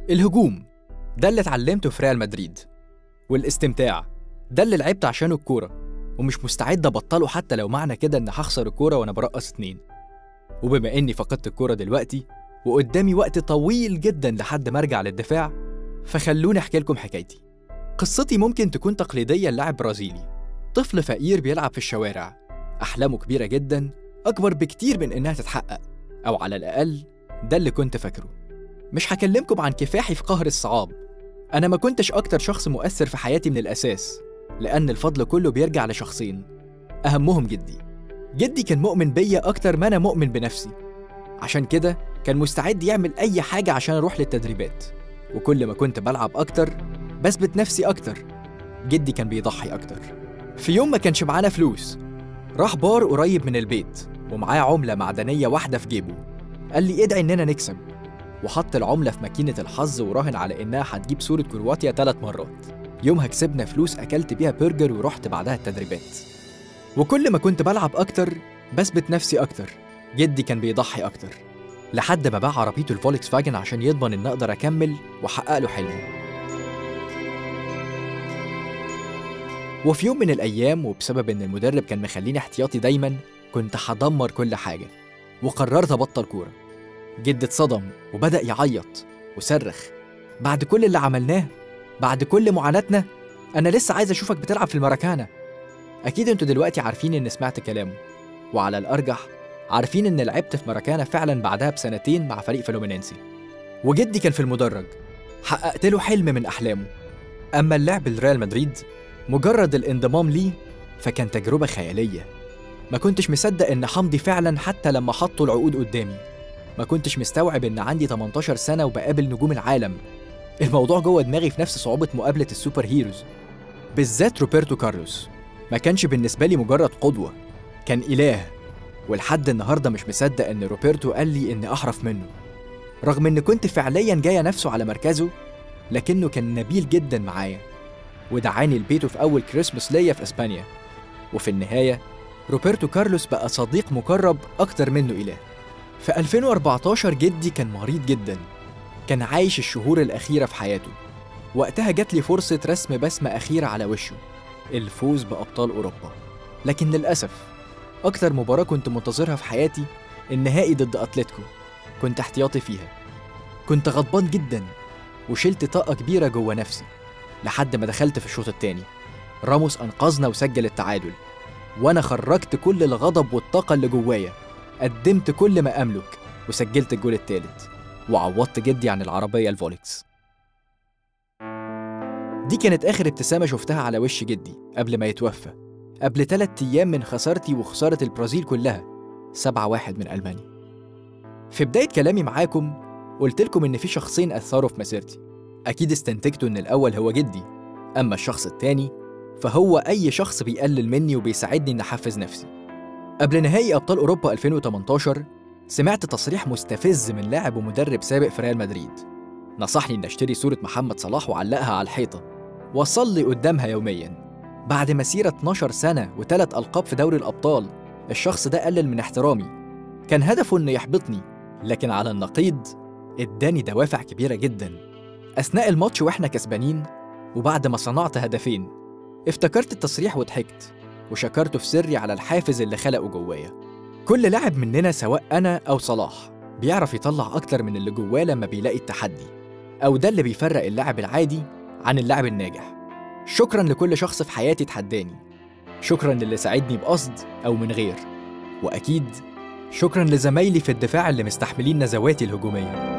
الهجوم ده اللي اتعلمته في ريال مدريد والاستمتاع ده اللي لعبت عشانه الكورة ومش مستعد أبطله حتى لو معنى كده إن هخسر الكورة وأنا برقص اتنين وبما إني فقدت الكورة دلوقتي وقدامي وقت طويل جدا لحد ما أرجع للدفاع فخلوني أحكي لكم حكايتي قصتي ممكن تكون تقليدية للاعب برازيلي طفل فقير بيلعب في الشوارع أحلامه كبيرة جدا أكبر بكتير من إنها تتحقق أو على الأقل ده اللي كنت فاكره مش هكلمكم عن كفاحي في قهر الصعاب أنا ما كنتش أكتر شخص مؤثر في حياتي من الأساس لأن الفضل كله بيرجع لشخصين أهمهم جدي جدي كان مؤمن بيا أكتر ما أنا مؤمن بنفسي عشان كده كان مستعد يعمل أي حاجة عشان أروح للتدريبات وكل ما كنت بلعب أكتر بثبت نفسي أكتر جدي كان بيضحي أكتر في يوم ما كانش معانا فلوس راح بار قريب من البيت ومعاه عملة معدنية واحدة في جيبه قال لي ادعي إننا نكسب وحط العملة في ماكينة الحظ وراهن على إنها هتجيب صورة كرواتيا ثلاث مرات يومها كسبنا فلوس أكلت بيها برجر ورحت بعدها التدريبات وكل ما كنت بلعب أكتر بثبت نفسي أكتر جدي كان بيضحي أكتر لحد ما باع عربيته الفولكس فاجن عشان يضمن إن أقدر أكمل وأحقق له حلمه وفي يوم من الأيام وبسبب إن المدرب كان مخليني احتياطي دايما كنت هدمر كل حاجة وقررت أبطل كورة جدي اتصدم وبدأ يعيط وصرخ بعد كل اللي عملناه بعد كل معاناتنا أنا لسه عايز أشوفك بتلعب في المراكانة أكيد أنتوا دلوقتي عارفين إن سمعت كلامه وعلى الأرجح عارفين إن لعبت في مراكانة فعلا بعدها بسنتين مع فريق فلومينينسي وجدي كان في المدرج حققت له حلم من أحلامه أما اللعب لريال مدريد مجرد الانضمام ليه فكان تجربة خيالية ما كنتش مصدق إن حمضي فعلا حتى لما حطوا العقود قدامي ما كنتش مستوعب إن عندي 18 سنة وبقابل نجوم العالم الموضوع جوه دماغي في نفس صعوبة مقابلة السوبر هيروز بالذات روبرتو كارلوس ما كانش بالنسبة لي مجرد قدوة كان إله ولحد النهاردة مش مصدق إن روبرتو قال لي إني أحرف منه رغم إن كنت فعليا جاية نفسه على مركزه لكنه كان نبيل جدا معايا ودعاني لبيته في أول كريسماس ليا في إسبانيا وفي النهاية روبرتو كارلوس بقى صديق مقرب أكتر منه إله في 2014 جدي كان مريض جدا كان عايش الشهور الأخيرة في حياته وقتها جات لي فرصة رسم بسمة أخيرة على وشه الفوز بأبطال أوروبا لكن للأسف أكتر مباراة كنت منتظرها في حياتي النهائي ضد أتلتيكو كنت احتياطي فيها كنت غضبان جدا وشلت طاقة كبيرة جوه نفسي لحد ما دخلت في الشوط التاني راموس أنقذنا وسجل التعادل وأنا خرجت كل الغضب والطاقة اللي جوايا قدمت كل ما أملك وسجلت الجول التالت وعوضت جدي عن العربية الفولكس دي كانت آخر ابتسامة شفتها على وش جدي قبل ما يتوفى قبل تلات أيام من خسارتي وخسارة البرازيل كلها سبعة واحد من ألمانيا في بداية كلامي معاكم قلت لكم إن في شخصين أثروا في مسيرتي أكيد استنتجتوا إن الأول هو جدي أما الشخص التاني فهو أي شخص بيقلل مني وبيساعدني إن أحفز نفسي قبل نهائي أبطال أوروبا 2018 سمعت تصريح مستفز من لاعب ومدرب سابق في ريال مدريد نصحني إن أشتري صورة محمد صلاح وعلقها على الحيطة وأصلي قدامها يوميا بعد مسيرة 12 سنة وثلاث ألقاب في دوري الأبطال الشخص ده قلل من احترامي كان هدفه إنه يحبطني لكن على النقيض اداني دوافع كبيرة جدا أثناء الماتش وإحنا كسبانين وبعد ما صنعت هدفين افتكرت التصريح وضحكت وشكرته في سري على الحافز اللي خلقه جوايا كل لاعب مننا سواء أنا أو صلاح بيعرف يطلع أكتر من اللي جواه لما بيلاقي التحدي أو ده اللي بيفرق اللاعب العادي عن اللاعب الناجح شكرا لكل شخص في حياتي تحداني شكرا للي ساعدني بقصد أو من غير وأكيد شكرا لزمايلي في الدفاع اللي مستحملين نزواتي الهجوميه